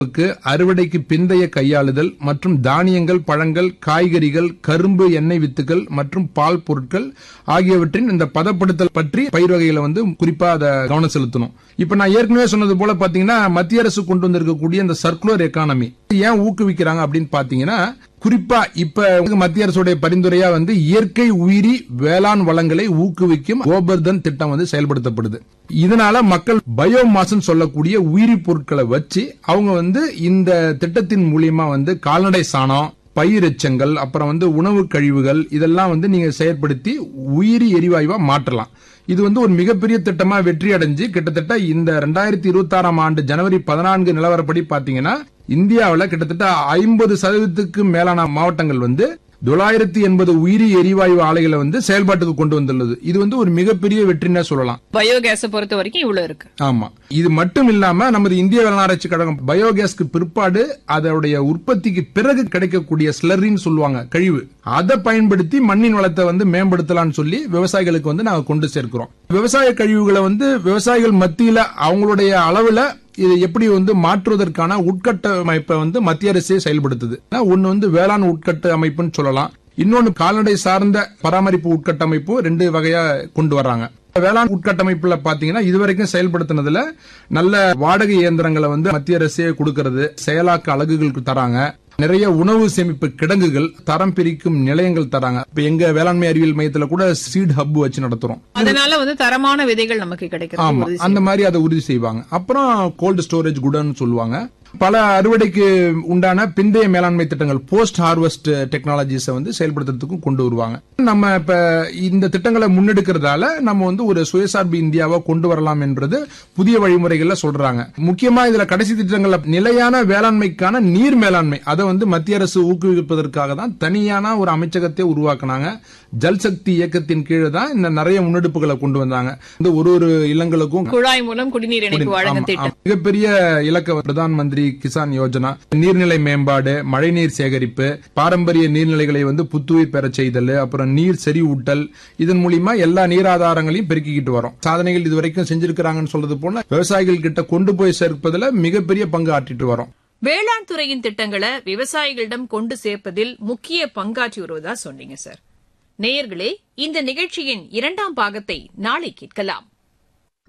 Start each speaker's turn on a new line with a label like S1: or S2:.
S1: க்கு அறுவடைக்கு பிந்தைய கையாளுதல் மற்றும் தானியங்கள் பழங்கள் காய்கறிகள் கரும்பு எண்ணெய் வித்துக்கள் மற்றும் பால் பொருட்கள் ஆகியவற்றின் இந்த பதப்படுத்தல் பற்றி பயிர் வகைகளை வந்து குறிப்பா அதை கவனம் செலுத்தணும் இப்ப நான் ஏற்கனவே சொன்னது போல பாத்தீங்கன்னா மத்திய அரசு கொண்டு வந்திருக்கக்கூடிய இந்த சர்க்குலர் எக்கானமி ஏன் ஊக்குவிக்கிறாங்க அப்படின்னு பாத்தீங்கன்னா குறிப்பா இப்ப மத்திய அரசுடைய பரிந்துரையா வந்து இயற்கை உயிரி வேளாண் வளங்களை ஊக்குவிக்கும் கோபர்தன் திட்டம் வந்து செயல்படுத்தப்படுது இதனால மக்கள் பயோமாஸ்ன்னு சொல்லக்கூடிய உயிரி பொருட்களை வச்சு அவங்க வந்து இந்த திட்டத்தின் மூலியமா வந்து கால்நடை சாணம் பயிர் எச்சங்கள் அப்புறம் வந்து உணவு கழிவுகள் இதெல்லாம் வந்து நீங்க செயற்படுத்தி உயிரி எரிவாயுவா மாற்றலாம் இது வந்து ஒரு மிகப்பெரிய திட்டமா வெற்றி அடைஞ்சு கிட்டத்தட்ட இந்த ரெண்டாயிரத்தி இருபத்தி ஆறாம் ஆண்டு ஜனவரி பதினான்கு நிலவரப்படி பாத்தீங்கன்னா இந்தியாவில் கிட்டத்தட்ட ஐம்பது சதவீதத்துக்கு மேலான மாவட்டங்கள் வந்து தொள்ளாயிரத்தி எண்பது உயிரி எரிவாயு ஆலைகளை வந்து செயல்பாட்டுக்கு கொண்டு வந்துள்ளது இது வந்து ஒரு மிகப்பெரிய வெற்றினே சொல்லலாம்
S2: பயோகேஸ பொறுத்த வரைக்கும் இவ்வளவு இருக்கு
S1: ஆமா இது மட்டும் இல்லாம நமது இந்திய வேளாராய்ச்சி கழகம் பயோகேஸ்க்கு பிற்பாடு அதோடைய உற்பத்திக்கு பிறகு கிடைக்கக்கூடிய ஸ்லரின்னு சொல்லுவாங்க கழிவு அதை பயன்படுத்தி மண்ணின் வளத்தை வந்து மேம்படுத்தலாம்னு சொல்லி விவசாயிகளுக்கு வந்து நாங்க கொண்டு சேர்க்கிறோம் விவசாய கழிவுகளை வந்து விவசாயிகள் மத்தியில அவங்களுடைய அளவுல இதை எப்படி வந்து மாற்றுவதற்கான உட்கட்டமைப்பை வந்து மத்திய அரசே செயல்படுத்துது ஒன்னு வந்து வேளாண் உட்கட்ட அமைப்புன்னு சொல்லலாம் இன்னொன்னு கால்நடை சார்ந்த பராமரிப்பு உட்கட்டமைப்பு ரெண்டு வகையா கொண்டு வர்றாங்க வேளாண் உட்கட்டமைப்புல பாத்தீங்கன்னா இதுவரைக்கும் செயல்படுத்தினதுல நல்ல வாடகை இயந்திரங்களை வந்து மத்திய அரசே கொடுக்கறது செயலாக்க அலகுகளுக்கு தராங்க நிறைய உணவு சேமிப்பு கிடங்குகள் தரம் பிரிக்கும் நிலையங்கள் தராங்க இப்ப எங்க வேளாண்மை அறிவியல் மையத்துல கூட சீட் ஹப் வச்சு நடத்துறோம்
S2: அதனால வந்து தரமான விதைகள் நமக்கு கிடைக்கிறது
S1: ஆமா
S2: உறுதி
S1: அந்த மாதிரி அதை உறுதி செய்வாங்க அப்புறம் கோல்டு ஸ்டோரேஜ் குடன்னு சொல்லுவாங்க பல அறுவடைக்கு உண்டான பிந்தைய மேலாண்மை திட்டங்கள் போஸ்ட் ஹார்வெஸ்ட் டெக்னாலஜிஸ வந்து செயல்படுத்துறதுக்கும் கொண்டு வருவாங்க நம்ம இப்ப இந்த திட்டங்களை முன்னெடுக்கிறதால நம்ம வந்து ஒரு சுயசார்பு இந்தியாவை கொண்டு வரலாம் என்றது புதிய வழிமுறைகள்ல சொல்றாங்க முக்கியமா இதுல கடைசி திட்டங்கள்ல நிலையான வேளாண்மைக்கான நீர் மேலாண்மை அதை வந்து மத்திய அரசு ஊக்குவிப்பதற்காக தான் தனியான ஒரு அமைச்சகத்தை உருவாக்குனாங்க ஜல்சக்தி இயக்கத்தின் கீழே தான் இந்த நிறைய முன்னெடுப்புகளை கொண்டு வந்தாங்க இந்த ஒரு ஒரு இல்லங்களுக்கும்
S2: குழாய் மூலம் குடிநீர் இணைப்பு வழங்கும்
S1: ஆமா,
S2: திட்டம்
S1: ஆமா. மிகப்பெரிய இலக்க பிரதான் மந்திரி கிசான் யோஜனா நீர்நிலை மேம்பாடு மழைநீர் சேகரிப்பு பாரம்பரிய நீர்நிலைகளை வந்து புத்துயிர் பெறச் செய்தல் அப்புறம் நீர் செறிவூட்டல் இதன் மூலியமா எல்லா நீராதாரங்களையும் பெருக்கிக்கிட்டு வரோம் சாதனைகள் இதுவரைக்கும் செஞ்சிருக்கிறாங்கன்னு சொல்றது போல விவசாயிகள் கிட்ட கொண்டு போய் சேர்ப்பதுல மிகப்பெரிய பங்கு ஆற்றிட்டு வரோம்
S2: வேளாண் துறையின் திட்டங்களை விவசாயிகளிடம் கொண்டு சேர்ப்பதில் முக்கிய பங்காற்றி வருவதா சொன்னீங்க சார் நேயர்களே இந்த நிகழ்ச்சியின் இரண்டாம் பாகத்தை நாளை கேட்கலாம்